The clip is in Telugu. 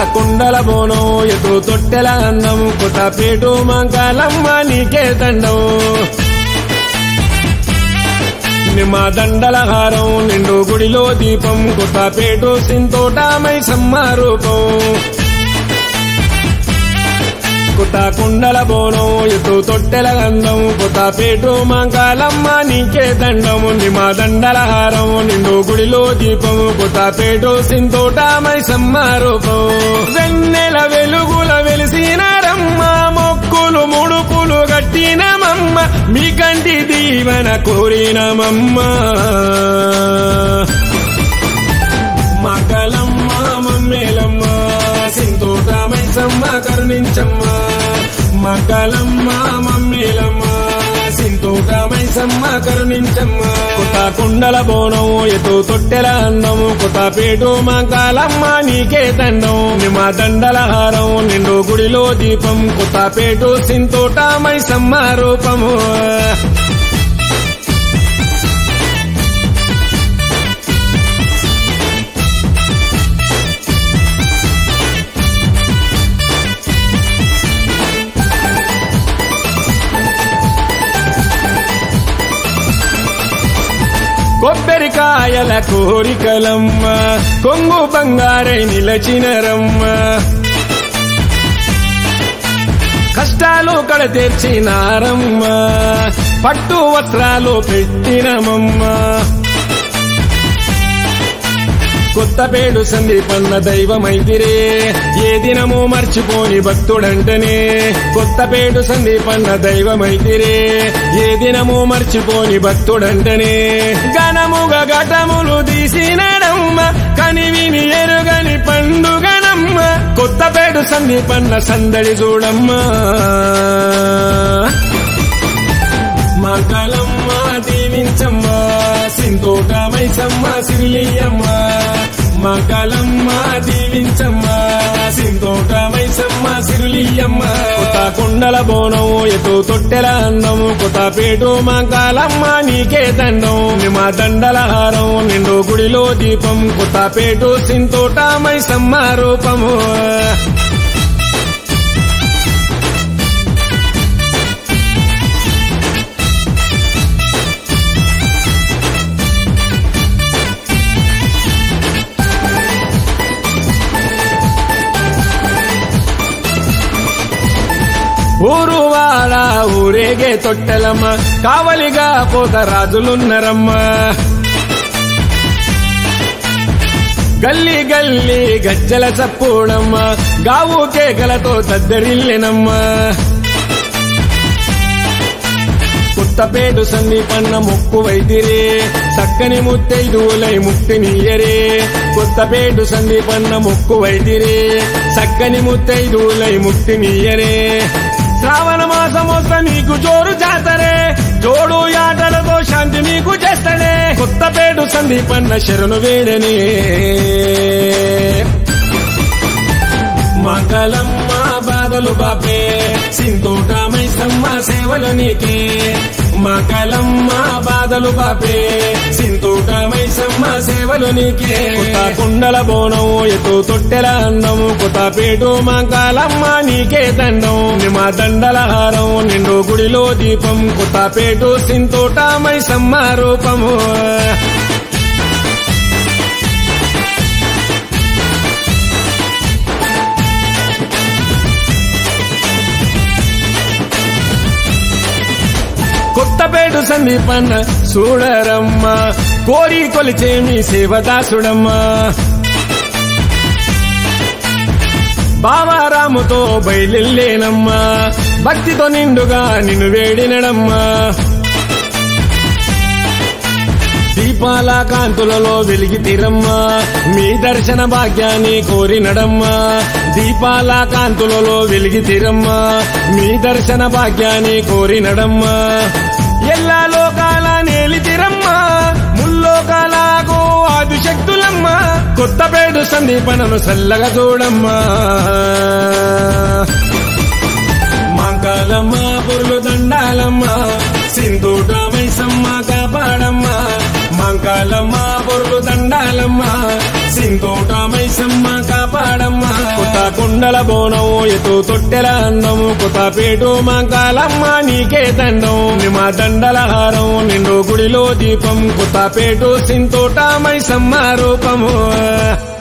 కుండల బోనం ఎటు తొట్టెల అన్నం కొత్తపేటు మంగళమ్మ నీకే దండం నిమ్మ దండల హారం నిండు గుడిలో దీపం కొత్తపేటు సింతోటామై సమ్మారూపం కొత్త కుండల బోనం ఎటు తొట్టెల గంధం కొత్తపేటు మంగళమ్మ నీకే దండం నిమ్మ దండల హారం నిండు గుడిలో దీపం కొత్తపేటు సింతోటామై సమ్మారూపం వెన్నెల వెలుగుల వెలిసినారమ్మ మొక్కులు ముడుపులు గట్టినమమ్మ మీ కంటి దీవెన కోరినమమ్మ మకలమ్మ మమ్మేలమ్మ సింతోటమై సమ్మ కరుణించమ్మ మకలమ్మ మమ్మేలమ్మ సింతోటమై సమ్మ కరుణించమ్మ కొత్త కుండల బోనం ఎటు తొట్టెల అన్నం కొత్త పేటు మంకాలమ్మ నీకే దండం నిమ్మ దండల హారం నిండు గుడిలో దీపం కొత్త పేటు సింతోటమై సమ్మ రూపము కొబ్బరికాయల కోరికలమ్మ కొంగు బంగారై నిలచినరమ్మ కష్టాలు కడ తెచ్చినారమ్మ పట్టు వస్త్రాలు పెట్టినమమ్మ కొత్తపేడు సందీపన్న దైవమైతిరే ఏ దినము మర్చిపోని భక్తుడంటనే కొత్తపేడు సందీపన్న దైవమైతిరే ఏ దినము మర్చిపోని భక్తుడంటనే ఘనముగా ఘటములు తీసినడమ్మ కనివిని ఎరుగని పండుగనమ్మ కొత్తపేడు సందీపన్న సందడి చూడమ్మా మంగళమ్మ దీవించమ్మ సింతోటమై సమ్మ సిరిలియమ్మ మంగళమ్మ దీవించమ్మ సింతోటమై సమ్మ సిరులియమ్మ కొత్త కుండల బోనం ఎటు తొట్టెల అన్నం కొత్త పేటు మంగళమ్మ నీకే దండం నిమ్మ దండల హారం నిండు గుడిలో దీపం కొత్త పేటు సింతోటమై సమ్మ రూపము ఊరు వాడ ఊరేగే తొట్టెలమ్మ కావలిగా పోత రాజులున్నరమ్మ గల్లీ గల్లీ గజ్జల చప్పుడమ్మ గావు కేకలతో దద్దరిల్లెనమ్మ కొత్తపేటు సమీపన్న ముక్కు వైదిరే చక్కని ముత్తైదువులై ముక్తినియరే కొత్తపేటు సందీపన్న ముక్కు వైదిరే చక్కని ముత్తైదువులై ముక్తినియరే శ్రావణ మాసం వస్త నీకు జోరు జాతరే జోడు యాటలతో శాంతి నీకు చేస్తనే కొత్తపేటు సందీపన్న శరణు వేడనే మంగళమ్మ బాధలు బాపే సింతోటమై సమ్మ సేవలు నీకే మంగళమ్మ బాధలు బాపే సింతోటమై సమ్మ సేవలు నీకే కొత్త కుండల బోనం ఎటు తొట్టెల అన్నం కొత్త పేటు మంగళమ్మ నీకే దండం నిమ్మ దండల హారం నిండు గుడిలో దీపం కొత్త పేటు సింతోటమై సమ్మ రూపము కొత్తపేటు సందీపన్న చూడరమ్మ కోరి కొలిచే మీ శివదాసుడమ్మ బాబారాముతో బయలులేనమ్మా భక్తితో నిండుగా నిన్ను వేడినడమ్మా దీపాల కాంతులలో వెలిగి తీరమ్మా మీ దర్శన భాగ్యాన్ని కోరినడమ్మా దీపాల కాంతులలో వెలిగి తీరమ్మా మీ దర్శన భాగ్యాన్ని కోరినడమ్మా ఎల్లా లోకాల నేలితిరమ్మా ముల్లోకాలకు ఆదిశక్తులమ్మ కొత్తపేడు సందీపనను చల్లగా చూడమ్మా మంగళమ్మ పురులు దండాలమ్మ సింధూటమై సమ్మ కాపాడమ్మ మంగళమ్మ పురులు దండాలమ్మ సింధూటమై సమ్మ కాపాడ వాడమ్మ కొత్త కుండల బోనం ఎటు తొట్టెల అందము కొత్త పేటు మంకాలమ్మ నీకే దండం నిమ దండల హారం నిండు గుడిలో దీపం కొత్త పేటు సింతోట మైసమ్మ రూపము